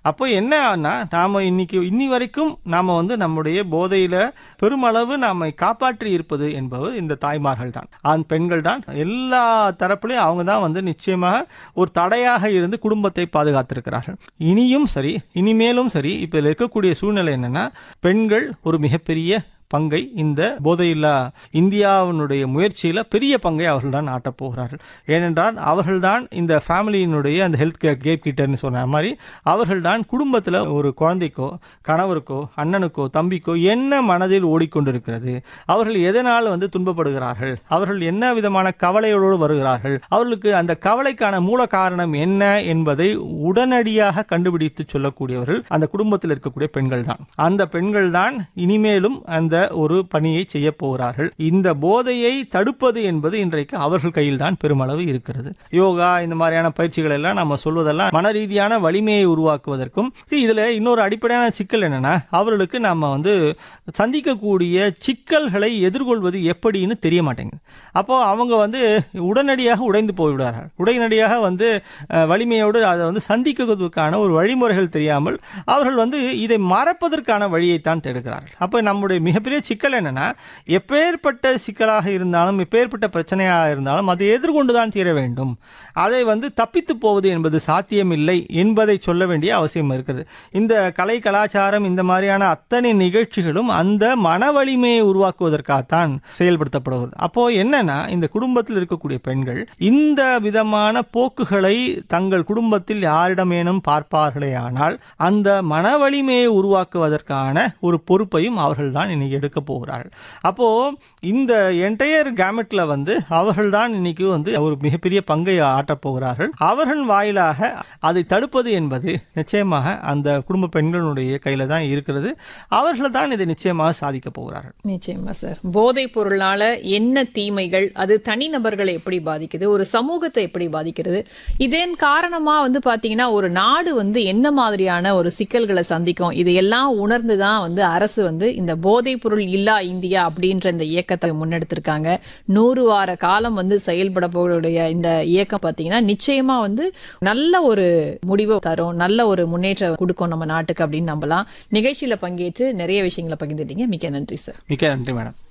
அப்போ என்னன்னா நாம இன்னைக்கு இன்னி வரைக்கும் நாம வந்து நம்முடைய போதையில பெருமளவு நாம காப்பாற்றி இருப்பது என்பது இந்த தாய்மார்கள் தான் ஆண் பெண்கள் தான் எல்லா தரப்புலையும் அவங்க தான் வந்து நிச்சயமாக ஒரு தடையாக இருந்து குடும்பத்தை பாதுகாத்திருக்கிறார்கள் இனியும் சரி இனிமேலும் சரி இப்போ இதில் இருக்கக்கூடிய சூழ்நிலை என்னன்னா பெண்கள் ஒரு மிகப்பெரிய பங்கை இந்த போதையில்லா இந்தியாவினுடைய முயற்சியில் பெரிய பங்கை அவர்கள் தான் ஆட்டப் போகிறார்கள் ஏனென்றால் அவர்கள்தான் இந்த ஃபேமிலியினுடைய அந்த ஹெல்த் கேர் கேட் கீட்டர்னு சொன்ன மாதிரி அவர்கள்தான் குடும்பத்தில் ஒரு குழந்தைக்கோ கணவருக்கோ அண்ணனுக்கோ தம்பிக்கோ என்ன மனதில் ஓடிக்கொண்டிருக்கிறது அவர்கள் எதனால் வந்து துன்பப்படுகிறார்கள் அவர்கள் என்ன விதமான கவலையோடு வருகிறார்கள் அவர்களுக்கு அந்த கவலைக்கான மூல காரணம் என்ன என்பதை உடனடியாக கண்டுபிடித்து சொல்லக்கூடியவர்கள் அந்த குடும்பத்தில் இருக்கக்கூடிய பெண்கள் தான் அந்த பெண்கள் தான் இனிமேலும் அந்த ஒரு பணியை செய்ய போகிறார்கள் இந்த போதையை தடுப்பது என்பது இன்றைக்கு அவர்கள் கையில் தான் பெருமளவு இருக்கிறது யோகா இந்த மாதிரியான பயிற்சிகள் எல்லாம் நம்ம சொல்வதெல்லாம் மன ரீதியான வலிமையை உருவாக்குவதற்கும் see, இதுல இன்னொரு அடிப்படையான சிக்கல் என்னன்னா அவர்களுக்கு நம்ம வந்து சந்திக்கக்கூடிய சிக்கல்களை எதிர்கொள்வது எப்படின்னு தெரிய மாட்டேங்குது அப்போ அவங்க வந்து உடனடியாக உடைந்து போய்விடுவார்கள் உடனடியாக வந்து அஹ், வலிமையோடு அதை வந்து சந்திக்கிறதுக்கான ஒரு வழிமுறைகள் தெரியாமல் அவர்கள் வந்து இதை மறப்பதற்கான வழியைத்தான் தேடுகிறார்கள் அப்போ நம்முடைய மிகப்பெரிய சிக்கல் என்னன்னா எப்பேற்பட்ட சிக்கலாக இருந்தாலும் எப்பேற்பட்ட பிரச்சனையாக இருந்தாலும் அதை எதிர்கொண்டு தான் தீர வேண்டும் அதை வந்து தப்பித்து போவது என்பது சாத்தியமில்லை என்பதை சொல்ல வேண்டிய அவசியம் இருக்குது இந்த கலை கலாச்சாரம் இந்த மாதிரியான அத்தனை நிகழ்ச்சிகளும் அந்த மன வலிமையை உருவாக்குவதற்காகத்தான் செயல்படுத்தப்படுகிறது அப்போ என்னன்னா இந்த குடும்பத்தில் இருக்கக்கூடிய பெண்கள் இந்த விதமான போக்குகளை தங்கள் குடும்பத்தில் யாரிடமேனும் பார்ப்பார்களே ஆனால் அந்த மன வலிமையை உருவாக்குவதற்கான ஒரு பொறுப்பையும் அவர்கள் தான் இன்னைக்கு எடுக்க போகிறார்கள் அப்போ இந்த என்டையர் கேமெட்ல வந்து அவர்கள் தான் இன்னைக்கு வந்து ஒரு மிகப்பெரிய பங்கை ஆட்டப் போகிறார்கள் அவர்கள் வாயிலாக அதை தடுப்பது என்பது நிச்சயமாக அந்த குடும்ப பெண்களுடைய கையில தான் இருக்கிறது அவர்கள் தான் இதை நிச்சயமாக சாதிக்க போகிறார்கள் நிச்சயமா சார் போதைப் பொருளால என்ன தீமைகள் அது தனிநபர்களை எப்படி பாதிக்குது ஒரு சமூகத்தை எப்படி பாதிக்கிறது இதன் காரணமா வந்து பாத்தீங்கன்னா ஒரு நாடு வந்து என்ன மாதிரியான ஒரு சிக்கல்களை சந்திக்கும் இதையெல்லாம் உணர்ந்து தான் வந்து அரசு வந்து இந்த போதைப் பொருள் இல்லா இந்தியா அப்படின்ற இந்த இயக்கத்தை முன்னெடுத்திருக்காங்க நூறு வார காலம் வந்து செயல்பட போடைய இந்த இயக்கம் பாத்தீங்கன்னா நிச்சயமா வந்து நல்ல ஒரு முடிவை தரும் நல்ல ஒரு முன்னேற்றம் கொடுக்கும் நம்ம நாட்டுக்கு அப்படின்னு நம்பலாம் நிகழ்ச்சியில பங்கேற்று நிறைய விஷயங்களை பகிர்ந்துட்டீங்க மிக்க நன்றி சார் மிக்க நன்றி மேடம்